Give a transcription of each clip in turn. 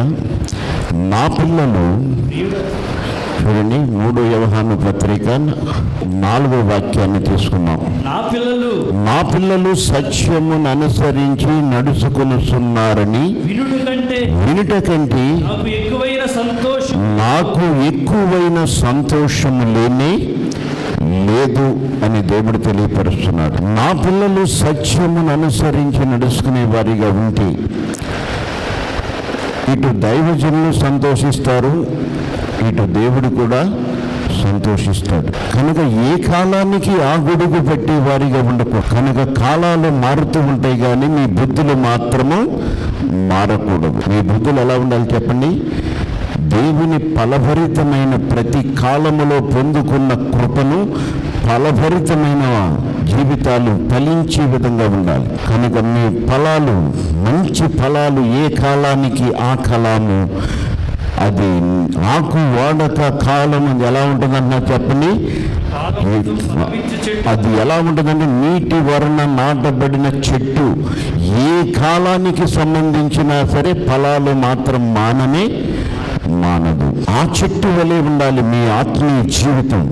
నా పిల్లలు చూడండి మూడో వ్యవహాన పత్రిక నాలుగో వాక్యాన్ని తీసుకున్నాం నా పిల్లలు నా పిల్లలు సత్యమును అనుసరించి నడుచుకొనుచున్నారని వినుడు కంటే వినుట కంటే నాకు ఎక్కువైన సంతోషం నాకు ఎక్కువైన సంతోషము లేనే లేదు అని దేవుడు తెలియపరుస్తున్నాడు నా పిల్లలు సత్యమును అనుసరించి నడుచుకునే వారిగా ఉంటే ఇటు దైవజనులు సంతోషిస్తారు ఇటు దేవుడు కూడా సంతోషిస్తాడు కనుక ఏ కాలానికి ఆ గొడుగు పెట్టి వారిగా ఉండకు కనుక కాలాలు మారుతూ ఉంటాయి కానీ మీ బుద్ధులు మాత్రము మారకూడదు మీ బుద్ధులు ఎలా ఉండాలి చెప్పండి దేవుని ఫలభరితమైన ప్రతి కాలములో పొందుకున్న కృపను ఫలభరితమైన జీవితాలు ఫలించే విధంగా ఉండాలి కనుక మీ ఫలాలు మంచి ఫలాలు ఏ కాలానికి ఆ కాలము అది ఆకు వాడక కాలం అది ఎలా ఉంటుందన్నా చెప్పండి కాలముందు ఫలమిచ్చు చెట్టు అది ఎలా ఉంటుందంటే నీటి వరణ నాటబడిన చెట్టు ఏ కాలానికి సంబంధించినా సరే ఫలాలు మాత్రం మాననే మానదు ఆ చెట్టు వలె ఉండాలి మీ ఆత్మీయ జీవితం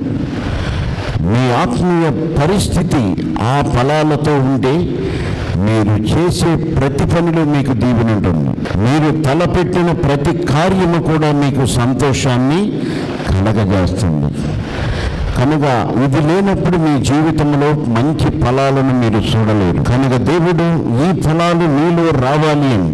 మీ ఆత్మీయ పరిస్థితి ఆ ఫలాలతో ఉంటే మీరు చేసే ప్రతి పనిలో మీకు దీవెన ఉంటుంది మీరు తలపెట్టిన ప్రతి కార్యము కూడా మీకు సంతోషాన్ని కలగజేస్తుంది కనుక ఇది లేనప్పుడు మీ జీవితంలో మంచి ఫలాలను మీరు చూడలేరు కనుక దేవుడు ఈ ఫలాలు మీలో రావాలి అని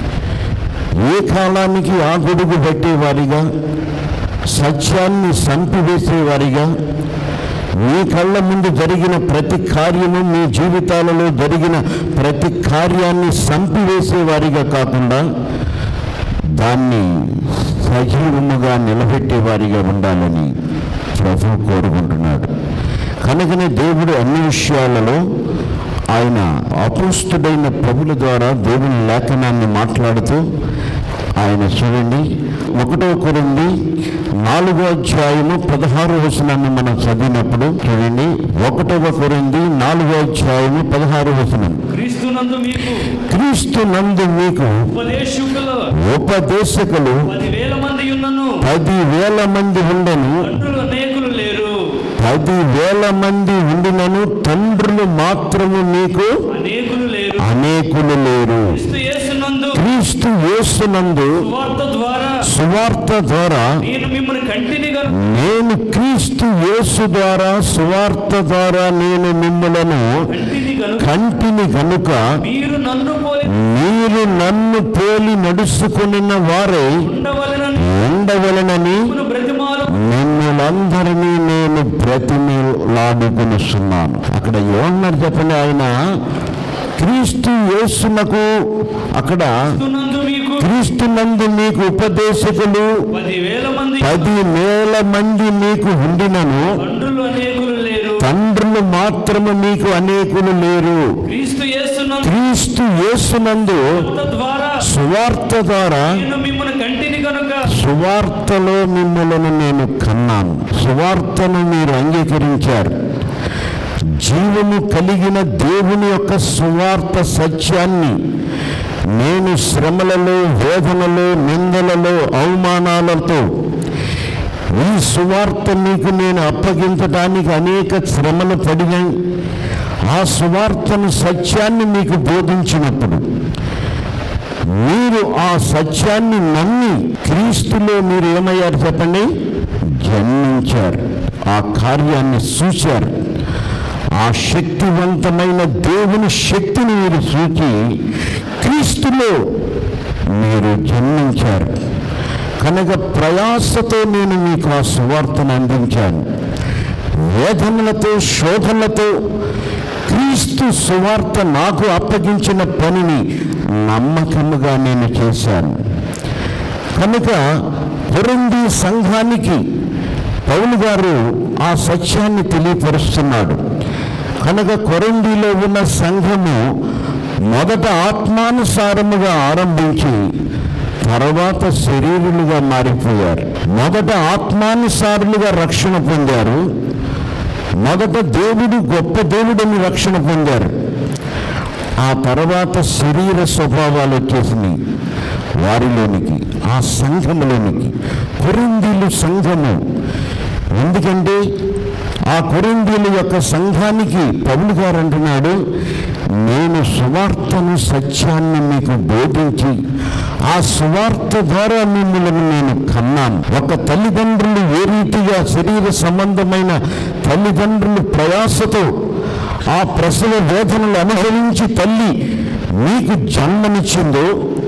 ఏ కాలానికి ఆ గొడుగు పెట్టేవారిగా సత్యాన్ని సంపివేసేవారిగా మీ కళ్ళ ముందు జరిగిన ప్రతి కార్యము మీ జీవితాలలో జరిగిన ప్రతి కార్యాన్ని సంపివేసేవారిగా కాకుండా దాన్ని సజీవముగా నిలబెట్టేవారిగా ఉండాలని ప్రభు కోరుకుంటున్నాడు కనుకనే దేవుడు అన్ని విషయాలలో ఆయన అపుస్తుడైన ప్రభుల ద్వారా దేవుని లేఖనాన్ని మాట్లాడుతూ ఆయన చూడండి ఒకటో కొరింది నాలుగో అధ్యాయము పదహారు వచనాన్ని మనం చదివినప్పుడు చూడండి ఒకటవ కొరింది నాలుగో అధ్యాయము పదహారు వచనం క్రీస్తునందు మీకు క్రీస్తు నందు మీకు ఉపదేశకులు ఉపదేశకులు పదివేల మంది ఉన్నను పది వేల మంది ఉండను తండ్రులు అనేకులు లేరు పది వేల మంది ఉండినను తండ్రులు మాత్రము మీకు అనేకులు లేరు అనేకులు లేరు క్రీస్తు యేసునందు క్రీస్తు యేసునందు సువార్త ద్వారా సువార్త ద్వారా నేను మిమ్మల్ని కంటిని గను నేను క్రీస్తు యేసు ద్వారా సువార్త ద్వారా నేను మిమ్మలను కంటిని గను కంటిని కనుక మీరు నన్ను పోలి మీరు నన్ను పోలి నడుచుకున్న వారే ఉండవలనని ఉండవలనని మిమ్మల్ని బ్రతిమాలు మిమ్మల్ందరినీ నేను బ్రతిమిలాడుకునిస్తున్నాను అక్కడ ఏమన్నారు చెప్పండి ఆయన క్రీస్తు యేసునకు అక్కడ క్రీస్తునందు మీకు క్రీస్తు నందు మీకు ఉపదేశకులు పదివేల మంది పది వేల మంది మీకు ఉండినను తండ్రులు అనేకులు లేరు తండ్రులు మాత్రము మీకు అనేకులు లేరు క్రీస్తు యేసునందు క్రీస్తు యేసునందు సువార్త ద్వారా సువార్త ద్వారా నేను మిమ్మల్ని కంటిని కనుక సువార్తలో మిమ్మలను నేను కన్నాను సువార్తను మీరు అంగీకరించారు జీవము కలిగిన దేవుని యొక్క సువార్త సత్యాన్ని నేను శ్రమలలో వేదనలో నిందలలో అవమానాలతో ఈ సువార్త మీకు నేను అప్పగించడానికి అనేక శ్రమలు పడినాయి ఆ సువార్తను సత్యాన్ని మీకు బోధించినప్పుడు మీరు ఆ సత్యాన్ని నమ్మి క్రీస్తులో మీరు ఏమయ్యారు చెప్పండి జన్మించారు ఆ కార్యాన్ని చూశారు ఆ శక్తివంతమైన దేవుని శక్తిని మీరు చూచి క్రీస్తులో మీరు జన్మించారు కనుక ప్రయాసతో నేను మీకు ఆ సువార్తను అందించాను వేదనలతో శోధనలతో క్రీస్తు సువార్త నాకు అప్పగించిన పనిని నమ్మకముగా నేను చేశాను కనుక కొరింది సంఘానికి పౌలు గారు ఆ సత్యాన్ని తెలియపరుస్తున్నాడు కనుక కొరండిలో ఉన్న సంఘము మొదట ఆత్మానుసారముగా ఆరంభించి తర్వాత శరీరులుగా మారిపోయారు మొదట ఆత్మానుసారులుగా రక్షణ పొందారు మొదట దేవుడు గొప్ప దేవుడిని రక్షణ పొందారు ఆ తర్వాత శరీర స్వభావాలు వచ్చేసినాయి వారిలోనికి ఆ సంఘములోనికి కొరిందీలు సంఘము ఎందుకంటే ఆ కొరిందీల యొక్క సంఘానికి పౌలు గారు అంటున్నాడు నేను సువార్తను సత్యాన్ని మీకు బోధించి ఆ సువార్త ద్వారా మిమ్మల్ని నేను కన్నాను ఒక తల్లిదండ్రులు ఏ రీతిగా శరీర సంబంధమైన తల్లిదండ్రులు ప్రయాసతో ఆ ప్రసవ వేదనలు అనుభవించి తల్లి మీకు జన్మనిచ్చిందో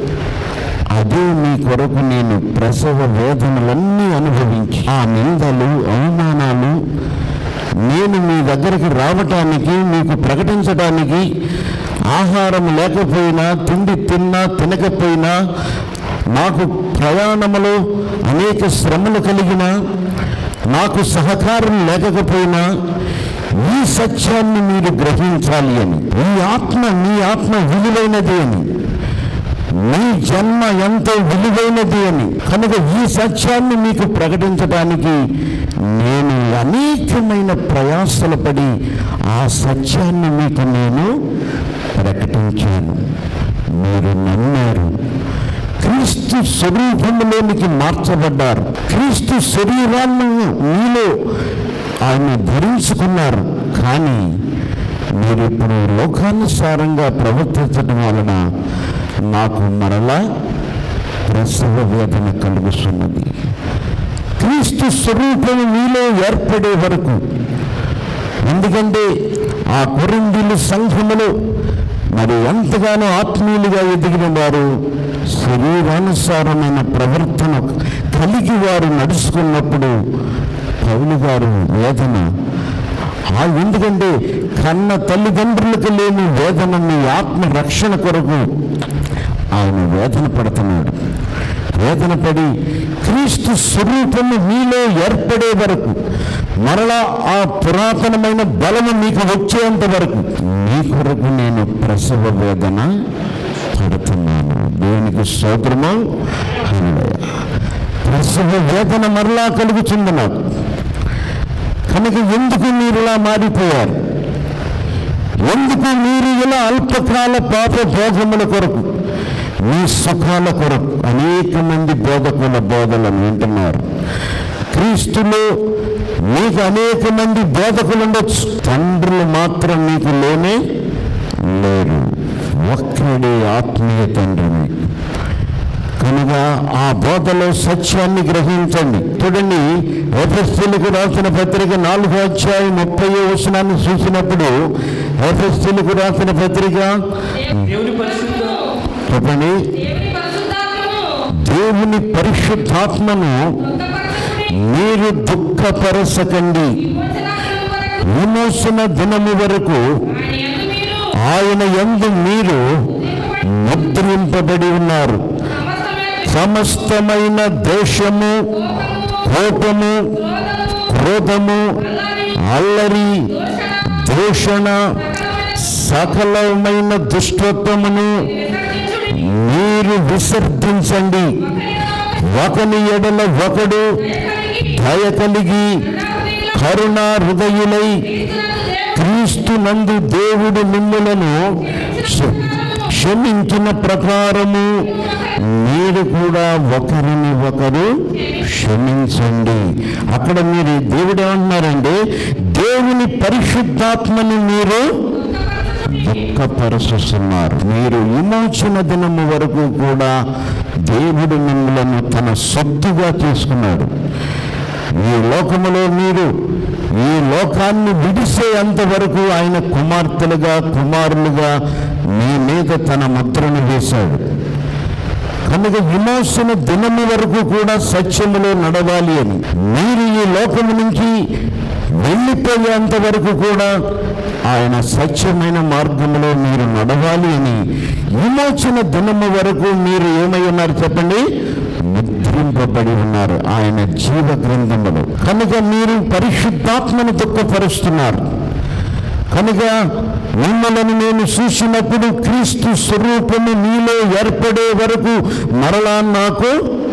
అదే మీ కొరకు నేను ప్రసవ వేదనలన్నీ అనుభవించి ఆ నిందలు అవమానాలు నేను మీ దగ్గరికి రావటానికి మీకు ప్రకటించడానికి ఆహారం లేకపోయినా తిండి తిన్నా తినకపోయినా నాకు ప్రయాణములో అనేక శ్రమలు కలిగిన నాకు సహకారం లేకపోయినా ఈ సత్యాన్ని మీరు గ్రహించాలి అని ఈ ఆత్మ మీ ఆత్మ విలువైనది అని మీ జన్మ ఎంతో విలువైనది అని కనుక ఈ సత్యాన్ని మీకు ప్రకటించడానికి నేను అనేకమైన ప్రయాసలు పడి ఆ సత్యాన్ని మీకు నేను ప్రకటించాను మీరు నమ్మారు క్రీస్తు స్వరూపంలోనికి మార్చబడ్డారు క్రీస్తు శరీరాన్ని మీలో ఆయన ధరించుకున్నారు కానీ మీరు ఇప్పుడు లోకానుసారంగా ప్రవర్తించడం వలన నాకు మరలా ప్రసవ వేదన కలుగుతున్నది క్రీస్తు స్వరూపం మీలో ఏర్పడే వరకు ఎందుకంటే ఆ కొరిందీలు సంఘములో మరి ఎంతగానో ఆత్మీయులుగా ఎదిగిన వారు శరీరానుసారమైన ప్రవర్తన కలిగి వారు నడుచుకున్నప్పుడు పౌలు గారు వేదన ఆ ఎందుకంటే కన్న తల్లిదండ్రులకు లేని వేదన మీ ఆత్మ రక్షణ కొరకు ఆయన వేదన పడుతున్నాడు వేదన పడి క్రీస్తు స్వరూపము మీలో ఏర్పడే వరకు మరలా ఆ పురాతనమైన బలము మీకు వచ్చేంత వరకు మీ కొరకు నేను ప్రసవ వేదన పడుతున్నాను దేవునికి స్తోత్రము హల్లెలూయా. ప్రసవ వేదన మరలా కలుగుతుంది నాకు కనుక ఎందుకు మీరు ఇలా మారిపోయారు ఎందుకు మీరు ఇలా అల్పకాల పాప భోగముల కొరకు మీ సుఖాల కొరకు అనేక మంది బోధకుల బోధలను వింటున్నారు క్రీస్తులో మీకు అనేక మంది బోధకులు ఉండొచ్చు తండ్రులు మాత్రం మీకు లేనే లేరు ఒక్కడే ఆత్మీయ తండ్రి మీకు కనుక ఆ బోధలో సత్యాన్ని గ్రహించండి చూడండి ఎఫ్ఎస్సీలకు రాసిన పత్రిక నాలుగో అధ్యాయం ముప్పై వచనాన్ని చూసినప్పుడు ఎఫ్ఎస్సీలకు రాసిన పత్రిక దేవుని పరిశుద్ధ చెప్పండి దేవుని పరిశుద్ధాత్మను దేవుని పరిశుద్ధాత్మను దుఃఖపరచుకుని మీరు దుఃఖపరచకండి విమోచనార్థం వరకు విమోచన దినము వరకు ఆయన యందు మీరు ఆయన యందు మీరు ముద్రింపబడి ఉన్నారు సమస్తమైన సమస్తమైన దేశము కోపము క్రోధము అల్లరి దూషణ సకలమైన దుష్టత్వమును మీరు విసర్జించండి ఒకని ఎడల ఒకడు దయ కలిగి కరుణ హృదయులై క్రీస్తునందు దేవుడు మిమ్ములను క్ష- క్షమించిన ప్రకారము మీరు కూడా ఒకరిని ఒకరు క్షమించండి అక్కడ మీరు దేవుడు ఏమంటున్నారంటే దేవుని పరిశుద్ధాత్మని మీరు దుఃఖపరుస్తున్నారు మీరు విమోచన దినము వరకు కూడా దేవుడు మిమ్మలను తన సొత్తుగా చేసుకున్నాడు ఈ లోకములో మీరు ఈ లోకాన్ని విడిసేంత వరకు ఆయన కుమార్తెలుగా కుమారులుగా మీ మీద తన ముద్రను వేశాడు కనుక విమోచన దినము వరకు కూడా సత్యములో నడవాలి అని మీరు ఈ లోకము నుంచి వెళ్ళిపోయేంత వరకు కూడా ఆయన సత్యమైన మార్గంలో మీరు నడవాలి అని విమోచన దినము వరకు మీరు ఏమై ఉన్నారు చెప్పండి ముద్రింపబడి ఉన్నారు ఆయన జీవ గ్రంథములో కనుక మీరు పరిశుద్ధాత్మను దుఃఖపరుస్తున్నారు కనుక మిమ్మల్ని నేను చూసినప్పుడు క్రీస్తు స్వరూపము మీలో ఏర్పడే వరకు మరలా నాకు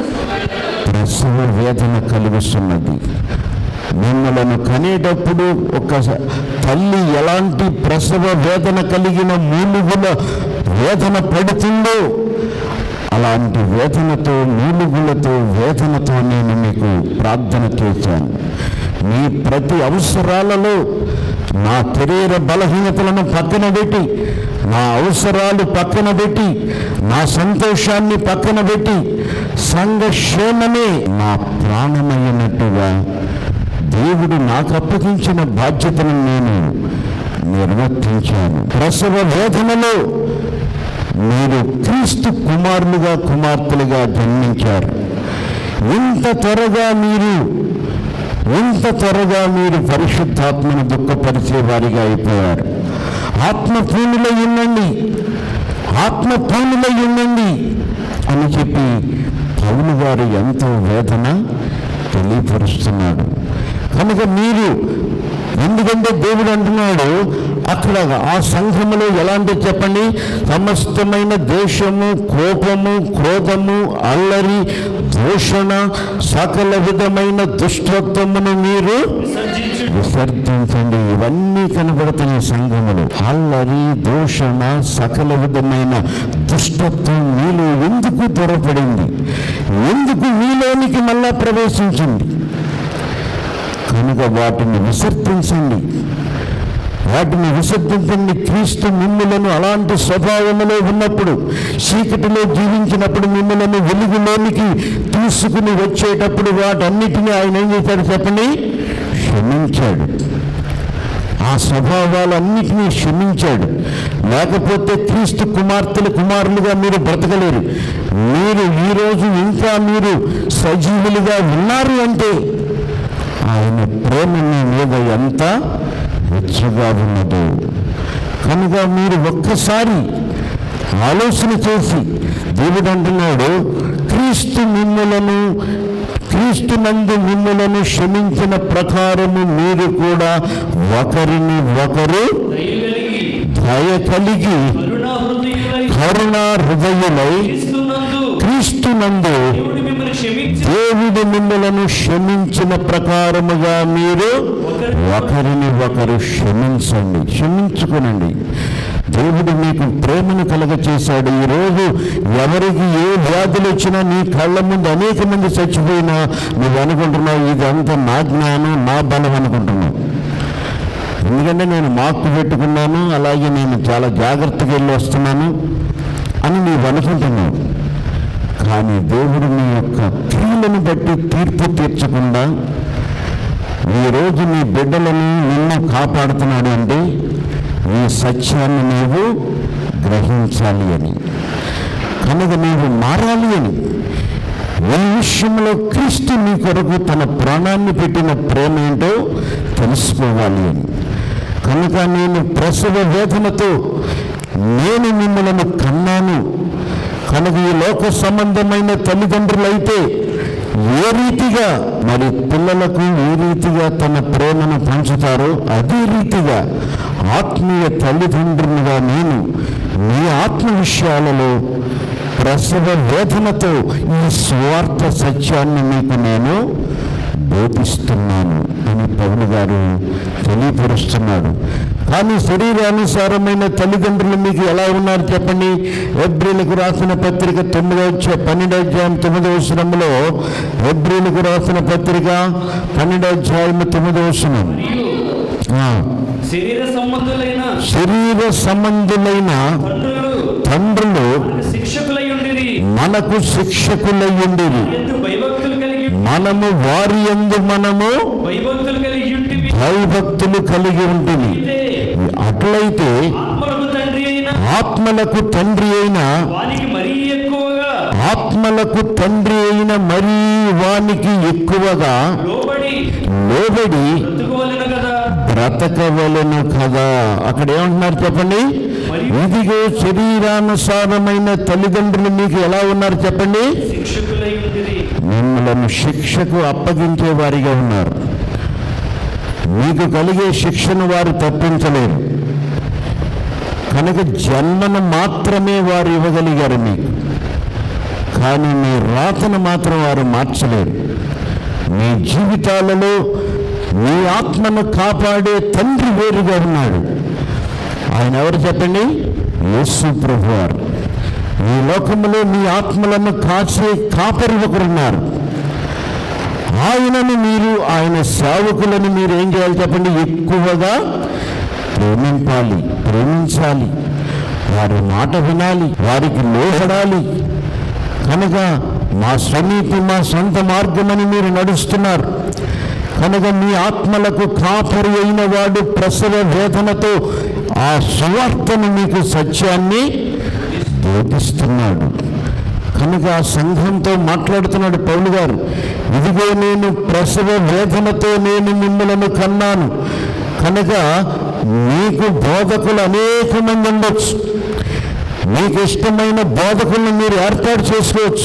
ప్రసవ వేదన కలుగుతున్నది మిమ్మలను కనేటప్పుడు ఒక తల్లి ఎలాంటి ప్రసవ వేదన కలిగిన మూలుగుల వేదన పడుతుందో అలాంటి వేదనతో నీలుగులతో వేదనతో నేను మీకు ప్రార్థన చేశాను మీ ప్రతి అవసరాలలో నా శరీర బలహీనతలను పక్కన పెట్టి నా అవసరాలు పక్కన పెట్టి నా సంతోషాన్ని పక్కన పెట్టి సంఘక్షేమమే నా ప్రాణమైనట్టుగా దేవుడు నాకు అప్పగించిన బాధ్యతను నేను నిర్వర్తించాను ప్రసవ వేదనలో మీరు క్రీస్తు కుమారులుగా కుమార్తెలుగా జన్మించారు ఇంత త్వరగా మీరు ఇంత త్వరగా మీరు పరిశుద్ధాత్మను దుఃఖపరిచే వారిగా అయిపోయారు ఆత్మపూర్ణులై ఉండండి ఆత్మపూర్ణులై ఉండండి అని చెప్పి పౌలు గారు ఎంతో వేదన తెలియపరుస్తున్నాడు కనుక మీరు ఎందుకంటే దేవుడు అంటున్నాడు అక్కడ ఆ సంఘములో ఎలాంటి చెప్పండి సమస్తమైన దేశము కోపము క్రోధము అల్లరి దూషణ సకల విధమైన దుష్టత్వమును మీరు విసర్జించు విసర్జించండి ఇవన్నీ కనబడుతున్నాయి సంఘములు అల్లరి దూషణ సకల విధమైన దుష్టత్వం మీలో ఎందుకు దొరపడింది ఎందుకు మీలోనికి మళ్ళా ప్రవేశించింది కనుక వాటిని విసర్జించండి వాటిని విసర్జించండి క్రీస్తు మిమ్ములను అలాంటి స్వభావములో ఉన్నప్పుడు చీకటిలో జీవించినప్పుడు మిమ్మలను వెలుగులోనికి తీసుకుని వచ్చేటప్పుడు వాటన్నిటిని ఆయన ఏం చేశాడు చెప్పండి క్షమించాడు ఆ స్వభావాలన్నిటినీ క్షమించాడు లేకపోతే క్రీస్తు కుమార్తెలు కుమారులుగా మీరు బ్రతకలేరు మీరు ఈరోజు ఇంకా మీరు సజీవులుగా ఉన్నారు అంటే ఆయన ప్రేమ మీ మీద ఎంత హెచ్చుగా ఉన్నదో కనుక మీరు ఒక్కసారి ఆలోచన చేసి దేవుడు అంటున్నాడు క్రీస్తు మిమ్ములను క్రీస్తు నందు మిమ్ములను క్షమించిన ప్రకారము మీరు కూడా ఒకరిని ఒకరు దయ కలిగి దయ కలిగి కరుణా హృదయులై కరుణ హృదయులై క్రీస్తునందు క్రీస్తునందు దేవుడు మిమ్మల్ని క్షమించి దేవుడు మిమ్మలను క్షమించిన ప్రకారముగా మీరు ఒకరిని ఒకరు క్షమించండి క్షమించుకునండి దేవుడు మీకు ప్రేమను కలగచేశాడు ఈరోజు ఎవరికి ఏ వ్యాధులు వచ్చినా నీ కళ్ళ ముందు అనేక మంది చచ్చిపోయినా నువ్వు అనుకుంటున్నావు ఇదంతా నా జ్ఞానం నా బలం అనుకుంటున్నావు ఎందుకంటే నేను మార్పు పెట్టుకున్నాను అలాగే నేను చాలా జాగ్రత్తగా వెళ్ళి వస్తున్నాను అని నీవు అనుకుంటున్నావు కానీ దేవుడు నీ యొక్క క్రియలను బట్టి తీర్పు తీర్చకుండా ఈ రోజు నీ బిడ్డలను నిన్ను కాపాడుతున్నాడు అంటే ఈ సత్యాన్ని నీవు గ్రహించాలి అని కనుక నీవు మారాలి అని ఈ విషయంలో క్రీస్తు నీ కొరకు తన ప్రాణాన్ని పెట్టిన ప్రేమ ఏంటో తెలుసుకోవాలి అని కనుక నేను ప్రసవ వేదనతో నేను మిమ్మలను కన్నాను కనుక ఈ లోక సంబంధమైన తల్లిదండ్రులైతే ఏ రీతిగా మరి పిల్లలకు ఏ రీతిగా తన ప్రేమను పంచుతారో అదే రీతిగా ఆత్మీయ తల్లిదండ్రులుగా నేను మీ ఆత్మ విషయాలలో ప్రసవ వేదనతో ఈ స్వార్థ సత్యాన్ని మీకు నేను బోధిస్తున్నాను అని పౌలు గారు తెలియపరుస్తున్నాడు కానీ శరీరానుసారమైన తల్లిదండ్రులు మీకు ఎలా ఉన్నారు చెప్పండి ఎబ్రిలకు రాసిన పత్రిక తొమ్మిదో అధ్యాయ- పన్నెండో అధ్యాయం తొమ్మిదో వచనంలో ఎబ్రిలకు రాసిన పత్రిక పన్నెండో అధ్యాయం తొమ్మిదో వచనం మరియు ఆ, శరీర సంబంధులైన శరీర సంబంధులైన తండ్రులు తండ్రులు శిక్షకులై ఉండిరి మనకు శిక్షకులయ్యుండిరి ఎందు భయభక్తులు కలిగి మనము వారి యందు మనము భయభక్తులు కలిగి ఉంటివి భయభక్తులు కలిగి ఉంటుంది ఇదే అట్లయితే ఆత్మలకు తండ్రి అయిన ఆత్మలకు తండ్రి అయిన వానికి మరీ ఎక్కువగా ఆత్మలకు తండ్రి అయిన మరీ వానికి ఎక్కువగా లోబడి లోబడి బ్రతుకోవలెను కదా బ్రతకవలను కదా అక్కడ ఏమంటున్నారు చెప్పండి ఇదిగో శరీరానుసారమైన తల్లిదండ్రులు మీకు ఎలా ఉన్నారు చెప్పండి శిక్షకులై ఉండిరి మిమ్మలను శిక్షకు అప్పగించే వారిగా ఉన్నారు మీకు కలిగే శిక్షను వారు తప్పించలేరు కనుక జన్మను మాత్రమే వారు ఇవ్వగలిగారు మీకు కానీ మీ రాతను మాత్రం వారు మార్చలేరు మీ జీవితాలలో మీ ఆత్మను కాపాడే తండ్రి వేరుగా ఉన్నాడు ఆయన ఎవరు చెప్పండి యేసు ప్రభు వారు ఈ లోకంలో మీ ఆత్మలను కాచే కాపరి ఒకరున్నారు ఆయనను మీరు ఆయన సేవకులను మీరు ఏం చేయాలి చెప్పండి ఎక్కువగా ప్రేమింపాలి ప్రేమించాలి వారి మాట వినాలి వారికి లోహడాలి కనుక మా స్వనీతి మా సొంత మార్గమని మీరు నడుస్తున్నారు కనుక మీ ఆత్మలకు కాపరి అయిన వాడు ప్రసవ వేదనతో ఆ సువార్తను మీకు సత్యాన్ని బోధిస్తున్నాడు కనుక ఆ సంఘంతో మాట్లాడుతున్నాడు పౌలు గారు ఇదిగో నేను ప్రసవ వేదనతో నేను మిమ్మలను కన్నాను కనుక మీకు బోధకులు అనేక మంది ఉండొచ్చు మీకు ఇష్టమైన బోధకులను మీరు ఏర్పాటు చేసుకోవచ్చు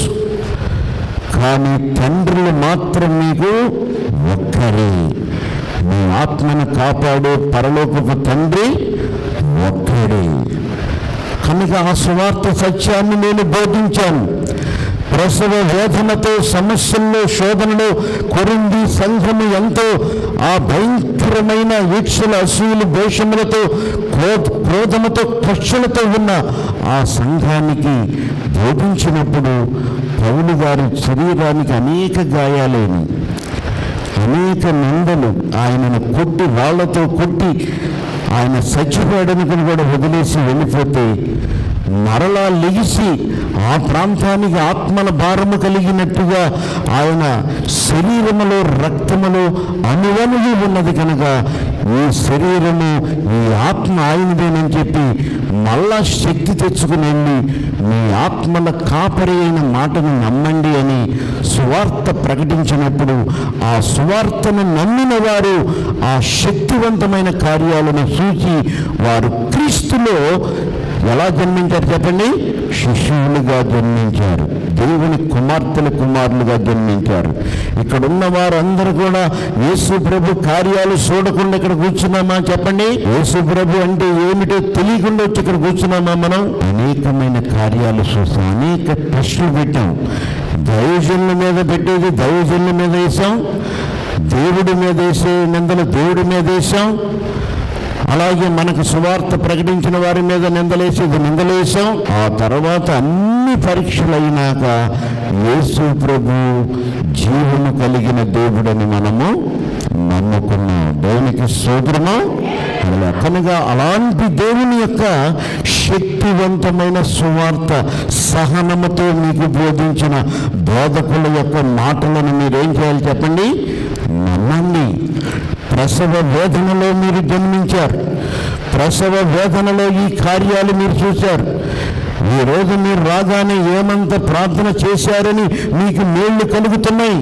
కానీ తండ్రులు మాత్రం మీకు ఒక్కరే మీ ఆత్మను కాపాడే పరలోకపు తండ్రి ఒక్కడే కనుక ఆ సువార్త సత్యాన్ని నేను బోధించాను ప్రసవ వేదనతో సమస్యల్లో శోధనలో కొరింది సంఘము ఎంతో ఆ భయంకరమైన ఈక్షల అసూలు దోషములతో క్రో- క్రోధముతో కక్షలతో ఉన్న ఆ సంఘానికి బోధించినప్పుడు పౌలు గారి శరీరానికి అనేక గాయాలేని అనేక నిందలు ఆయనను కొట్టి రాళ్లతో కొట్టి ఆయన చచ్చిపోయాడనుకుని కూడా వదిలేసి వెళ్ళిపోతే మరలా లెగిసి ఆ ప్రాంతానికి ఆత్మల భారము కలిగినట్టుగా ఆయన శరీరములో రక్తములో అణువణువు ఉన్నది కనుక ఈ శరీరము ఈ ఆత్మ ఆయనదేనని చెప్పి మళ్ళా శక్తి తెచ్చుకుని వెళ్ళి మీ ఆత్మల కాపరి అయిన మాటను నమ్మండి అని సువార్త ప్రకటించినప్పుడు ఆ సువార్తను నమ్మిన వారు ఆ శక్తివంతమైన కార్యాలను చూసి వారు క్రీస్తులో ఎలా జన్మించారు చెప్పండి శిష్యులుగా జన్మించారు దేవుని కుమార్తెల కుమారులుగా జన్మించారు ఇక్కడ ఉన్న వారందరూ కూడా యేసు ప్రభు కార్యాలు చూడకుండా ఇక్కడ కూర్చున్నామా చెప్పండి యేసు ప్రభు అంటే ఏమిటో తెలియకుండా వచ్చి ఇక్కడ కూర్చున్నామా మనం అనేకమైన కార్యాలు చూసాం అనేక టెస్టులు పెట్టాం దైవజనుల మీద పెట్టేది దైవజనుల మీద వేసాం దేవుడి మీద వేసే నిందలు దేవుడి మీద వేసాం అలాగే మనకు సువార్త ప్రకటించిన వారి మీద నిందలేసేది నిందలేసాం ఆ తర్వాత అన్ని పరీక్షలు అయినాక యేసు ప్రభు జీవము కలిగిన దేవుడని మనము నమ్ముకున్నాం దేవునికి సోదరము అలా కనుక అలాంటి దేవుని యొక్క శక్తివంతమైన సువార్త సహనముతో మీకు బోధించిన బోధకుల యొక్క మాటలను మీరేం చేయాలి చెప్పండి నమ్మండి ప్రసవ వేదనలో మీరు జన్మించారు ప్రసవ వేదనలో ఈ కార్యాలు మీరు చూశారు ఈ రోజు మీరు రాగానే ఏమంత ప్రార్థన చేశారని మీకు మేళ్లు కలుగుతున్నాయి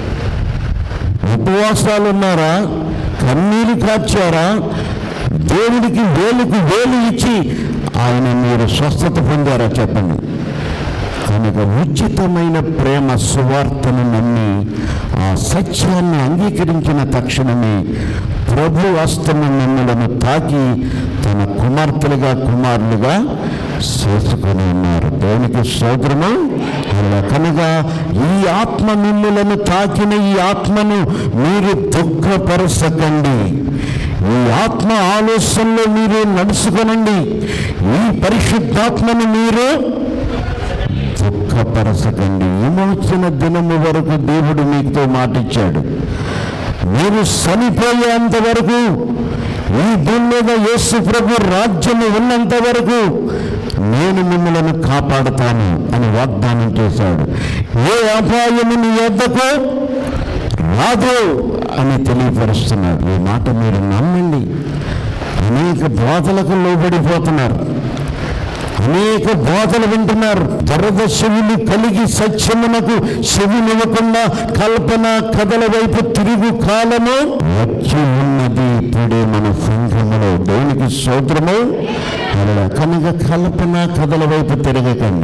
ఉపవాసాలు ఉన్నారా కన్నీరు కార్చారా దేవుడికి వేలుకు వేలు ఇచ్చి ఆయన మీరు స్వస్థత పొందారా చెప్పండి కనుక ఉచితమైన ప్రేమ సువార్తను నమ్మి ఆ సత్యాన్ని అంగీకరించిన తక్షణమే ప్రభు హస్తము మిమ్మలను తాకి తన కుమార్తెలుగా కుమారులుగా చేసుకొని ఉన్నారు దేవునికి సోదరము అలా కనుక ఈ ఆత్మ మిమ్ములను తాకిన ఈ ఆత్మను మీరు దుఃఖపరచకండి ఈ ఆత్మ ఆలోచనలో మీరు నడుచుకొనండి ఈ పరిశుద్ధాత్మను మీరు దుఃఖపరచకండి విమోచన దినము వరకు దేవుడు మీతో మాటిచ్చాడు మీరు చనిపోయేంత వరకు ఈ భూమి మీద యేసు ప్రభు రాజ్యము ఉన్నంత వరకు నేను మిమ్మల్ని కాపాడుతాను అని వాగ్దానం చేశాడు ఏ అపాయము నీ వద్దకు రాదు అని తెలియపరుస్తున్నాడు ఈ మాట మీరు నమ్మండి అనేక బోధలకు లోబడిపోతున్నారు అనేక బోధలు వింటున్నారు దరద చెవులు కలిగి సత్యమునకు చెవినివ్వకుండా కల్పన కథల వైపు తిరుగు కాలము వచ్చి ఉన్నది ఇప్పుడే మన సంఘములో దేవునికి సోదరము అలా కనుక కల్పన కథల వైపు తిరగకండి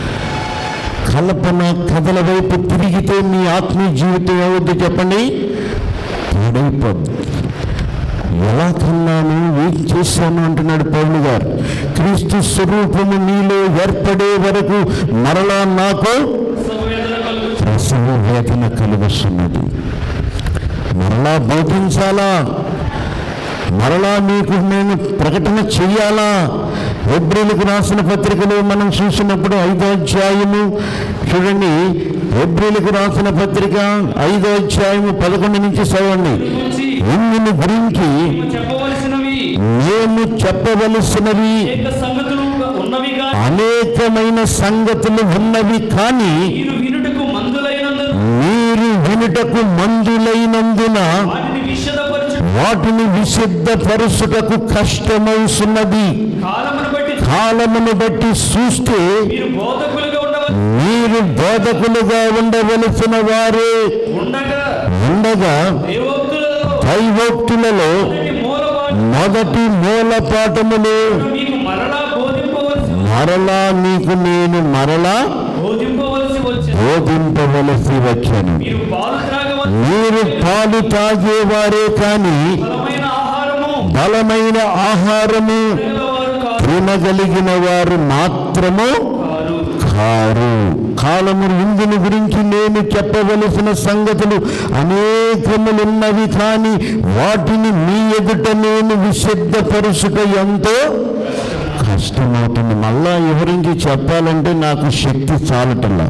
కల్పన కథల వైపు తిరిగితే మీ ఆత్మీయ జీవితం ఏమవుద్ది చెప్పండి పాడైపోద్ది ఎలా కన్నాను ఏం చేశాను అంటున్నాడు పౌలు గారు క్రీస్తు స్వరూపము నీలో ఏర్పడే వరకు మరలా నాకు సంవేదన కలుగు ప్రసవ వేదన కలుగుతున్నది మరలా బోధించాలా మరలా నీకు నేను ప్రకటన చెయ్యాలా ఎబ్రిలకు రాసిన పత్రికలు మనం చూసినప్పుడు ఐదో అధ్యాయము చూడండి ఎబ్రిలకు రాసిన పత్రిక ఐదో అధ్యాయము పదకొండు నుంచి చదవండి గురించి ఇందుని గురించి మేము చెప్పవలసినవి మేము చెప్పవలసినవి అనేక సంగతులు ఉన్నవిగా అనేకమైన సంగతులు ఉన్నవి కానీ మీరు వినుటకు మందులైనందున మీరు వినుటకు మందులైనందున వాటిని విషదపరచు వాటిని విశుద్ధపరుచుటకు కష్టమవుతున్నది కాలమును బట్టి కాలమును బట్టి చూస్తే మీరు బోధకులుగా ఉండవచ్చు మీరు బోధకులుగా ఉండవలసిన వారే ఉండగా ఉండగా దేవోక్తులలో దైవోక్తులలో మొదటి మూలపాటు మొదటి మూలపాఠములు మీకు మరలా బోధింపవలసి మరలా నీకు నేను మరలా బోధింపవలసి వచ్చింది బోధింపవలసి వచ్చాను మీరు పాలు త్రాగవలసి మీరు పాలు తాగేవారే కాని బలమైన ఆహారము బలమైన ఆహారము తినగలవారు కాదు తినగలిగిన వారు మాత్రము కారు కారు కాలము ఇందుని గురించి నేను చెప్పవలసిన సంగతులు అనేకములున్నవి కానీ వాటిని మీ ఎదుట నేను విశుద్ధపరుచుట ఎంతో కష్టమవుతుంది మళ్ళా ఎవరికి చెప్పాలంటే నాకు శక్తి చాలటలా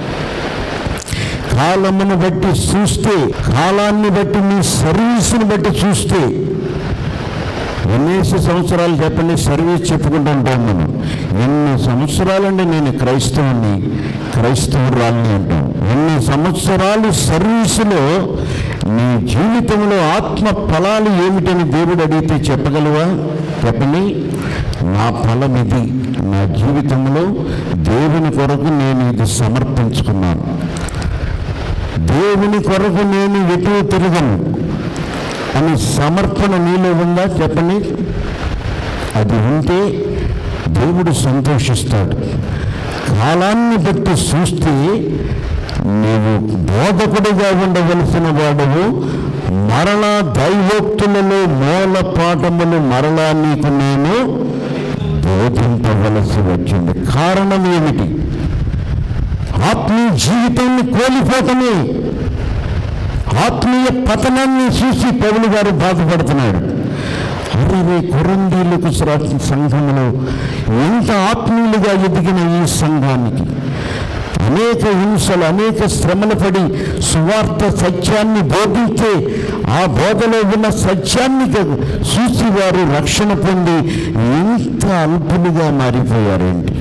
కాలమును బట్టి చూస్తే కాలాన్ని బట్టి మీ సర్వీస్ని బట్టి చూస్తే ఎన్నేసి సంవత్సరాలు చెప్పండి సర్వీస్ చెప్పుకుంటూ ఉంటాం మనం ఎన్ని సంవత్సరాలండి నేను క్రైస్తవుని క్రైస్తవురాల్ని అంటాం ఎన్ని సంవత్సరాలు సర్వీసులో నీ జీవితంలో ఆత్మ ఫలాలు ఏమిటని దేవుడు అడిగితే చెప్పగలవా చెప్పండి నా ఫలం ఇది నా జీవితంలో దేవుని కొరకు నేను ఇది సమర్పించుకున్నాను దేవుని కొరకు నేను ఎటు తిరగను అని సమర్పణ నీలో ఉందా చెప్పండి అది ఉంటే దేవుడు సంతోషిస్తాడు కాలాన్ని బట్టి చూస్తే నీవు బోధకుడిగా ఉండవలసిన వాడవు మరలా దైవోక్తులలో మూల పాఠములు మరలా నీకు నేను బోధింపవలసి వచ్చింది కారణం ఏమిటి ఆత్మీయ జీవితాన్ని కోల్పోతమే ఆత్మీయ పతనాన్ని చూసి పౌలు గారు బాధపడుతున్నాడు అరే కొరండీలకు సంఘంలో ఎంత ఆత్మీయులుగా ఎదిగిన ఈ సంఘానికి అనేక హింసలు అనేక శ్రమలు పడి సువార్త సత్యాన్ని బోధించే ఆ బోధలో ఉన్న సత్యాన్ని చూసి వారు రక్షణ పొంది ఎంత అల్పులుగా మారిపోయారేంటి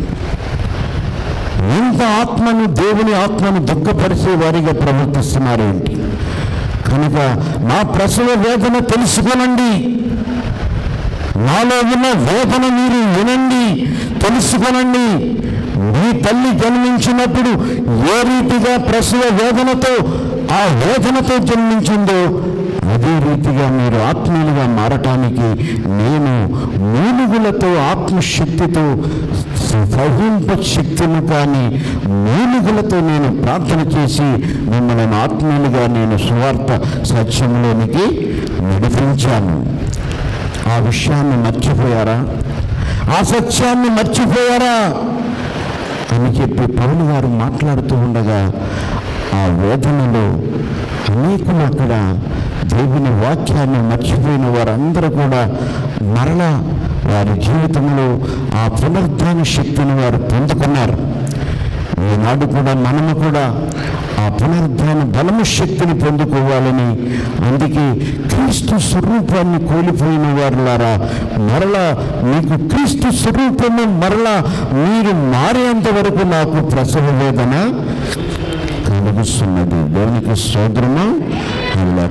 ఎంత ఆత్మను దేవుని ఆత్మను దుఃఖపరిచే వారిగా ప్రవర్తిస్తున్నారేంటి కనుక నా ప్రసవ వేదన తెలుసుకోనండి నాలో ఉన్న వేదన మీరు వినండి తెలుసుకోనండి మీ తల్లి జన్మించినప్పుడు ఏ రీతిగా ప్రసవ వేదనతో ఆ వేదనతో జన్మించిందో అదే రీతిగా మీరు ఆత్మీయులుగా మారటానికి నేను మూలుగులతో ఆత్మశక్తితో సహింప శక్తిని కానీ మూలుగులతో నేను ప్రార్థన చేసి మిమ్మల్ని ఆత్మీయులుగా నేను సువార్త సత్యంలోనికి నడిపించాను ఆ విషయాన్ని మర్చిపోయారా ఆ సత్యాన్ని మర్చిపోయారా అని చెప్పి పౌలు గారు మాట్లాడుతూ ఉండగా ఆ వేదనలో అనేకులు అక్కడ దేవుని వాక్యాన్ని మర్చిపోయిన వారందరూ కూడా మరలా వారి జీవితంలో ఆ పునరుద్ధాన శక్తిని వారు పొందుకున్నారు ఈనాడు కూడా మనము కూడా ఆ పునరుద్ధాన బలము శక్తిని పొందుకోవాలని అందుకే క్రీస్తు స్వరూపాన్ని కోల్పోయిన వారులారా మరలా మీకు క్రీస్తు స్వరూపము మరలా మీరు మారేంత వరకు నాకు ప్రసవ వేదన కలుగుతున్నది దేవునికి సోదరము అలా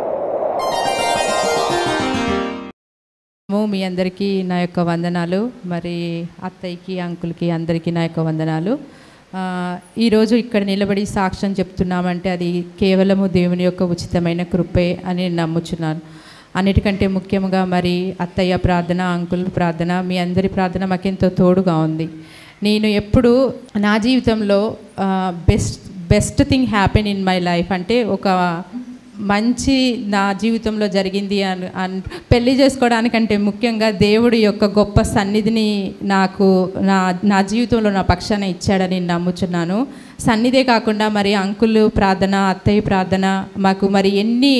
మీ అందరికీ నా యొక్క వందనాలు మరి అత్తయ్యకి అంకుల్కి అందరికీ నా యొక్క వందనాలు ఆ, ఈరోజు ఇక్కడ నిలబడి సాక్ష్యం చెప్తున్నామంటే అది కేవలము దేవుని యొక్క ఉచితమైన కృపే అని నేను నమ్ముచున్నాను అన్నిటికంటే ముఖ్యంగా మరి అత్తయ్య ప్రార్థన అంకుల్ ప్రార్థన మీ అందరి ప్రార్థన మాకెంతో తోడుగా ఉంది నేను ఎప్పుడు నా జీవితంలో best best thing happen in my life అంటే ఒక మంచి నా జీవితంలో జరిగింది అని అన్ పెళ్లి చేసుకోవడానికంటే ముఖ్యంగా దేవుడి యొక్క గొప్ప సన్నిధిని నాకు నా నా జీవితంలో నా పక్షాన ఇచ్చాడని నేను నమ్ముచున్నాను సన్నిధే కాకుండా మరి అంకులు ప్రార్థన అత్తయ్య ప్రార్థన మాకు మరి ఎన్ని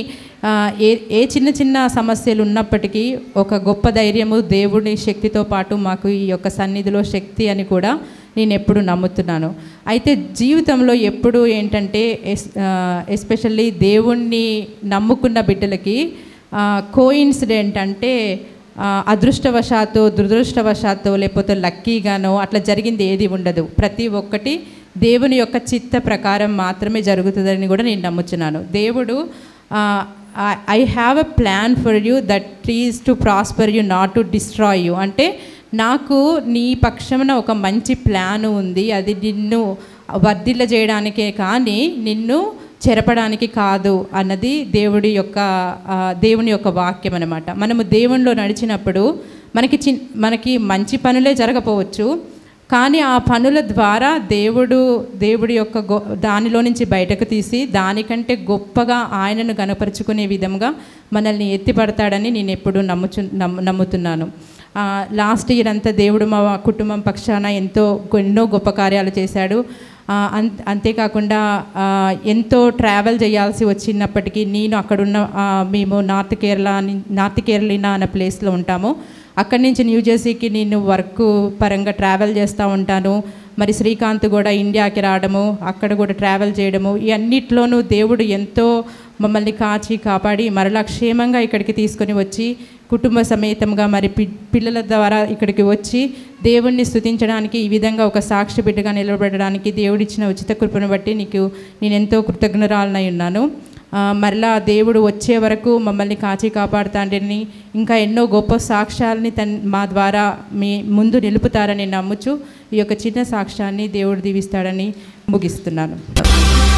ఆ, ఏ ఏ చిన్న చిన్న సమస్యలు ఉన్నప్పటికీ ఒక గొప్ప ధైర్యము దేవుడి శక్తితో పాటు మాకు ఈ యొక్క సన్నిధిలో శక్తి అని కూడా నేను ఎప్పుడు నమ్ముతున్నాను అయితే జీవితంలో ఎప్పుడు ఏంటంటే ఎస్ ఎస్పెషల్లీ దేవుణ్ణి నమ్ముకున్న బిడ్డలకి కోయిన్సిడెంట్ అంటే ఆ, అదృష్టవశాత్తు దురదృష్టవశాత్తు లేకపోతే లక్కీగానో అట్లా జరిగింది ఏది ఉండదు ప్రతి ఒక్కటి దేవుని యొక్క చిత్త ప్రకారం మాత్రమే జరుగుతుందని కూడా నేను నమ్ముచున్నాను దేవుడు I have a plan for you that is to prosper you not to destroy you అంటే నాకు నీ పక్షమున ఒక మంచి ప్లాన్ ఉంది అది నిన్ను వర్ధిల్ల చేయడానికే కానీ నిన్ను చెరపడానికి కాదు అన్నది దేవుడి యొక్క ఆ, దేవుని యొక్క వాక్యం అనమాట మనము దేవునిలో నడిచినప్పుడు మనకి చి మనకి మంచి పనులే జరగపోవచ్చు కానీ ఆ పనుల ద్వారా దేవుడు దేవుడి యొక్క గొ దానిలో నుంచి బయటకు తీసి దానికంటే గొప్పగా ఆయనను గనపరుచుకునే విధంగా మనల్ని ఎత్తిపడతాడని నేను ఎప్పుడు నమ్ముచు నమ్ము నమ్ముతున్నాను ఆ, లాస్ట్ ఇయర్ అంతా దేవుడు మా కుటుంబం పక్షాన ఎంతో ఎన్నో గొప్ప కార్యాలు చేశాడు ఆ, అన్ అంతేకాకుండా ఆ, ఎంతో ట్రావెల్ చేయాల్సి వచ్చినప్పటికీ నేను అక్కడున్న ఆ, మేము నార్త్ కేరళ ని- నార్త్ కేరళీనా అనే ప్లేస్లో ఉంటాము అక్కడి నుంచి న్యూజెర్సీకి నేను వర్క్ పరంగా ట్రావెల్ చేస్తూ ఉంటాను మరి శ్రీకాంత్ కూడా ఇండియాకి రావడము అక్కడ కూడా ట్రావెల్ చేయడము ఈ అన్నిట్లోనూ దేవుడు ఎంతో మమ్మల్ని కాచి కాపాడి మరలా క్షేమంగా ఇక్కడికి తీసుకొని వచ్చి కుటుంబ సమేతంగా మరి పి పిల్లల ద్వారా ఇక్కడికి వచ్చి దేవుణ్ణి స్తుతించడానికి ఈ విధంగా ఒక సాక్షి బిడ్డగా నిలబడడానికి దేవుడిచ్చిన ఉచిత కృపను బట్టి నీకు నేను ఎంతో కృతజ్ఞరాలనై ఉన్నాను ఆ, మరలా దేవుడు వచ్చే వరకు మమ్మల్ని కాచి కాపాడుతాడని ఇంకా ఎన్నో గొప్ప సాక్ష్యాలని తన్ మా ద్వారా మీ ముందు నిలుపుతారని నమ్ముచు ఈ యొక్క చిన్న సాక్ష్యాన్ని దేవుడు దీవిస్తాడని ముగిస్తున్నాను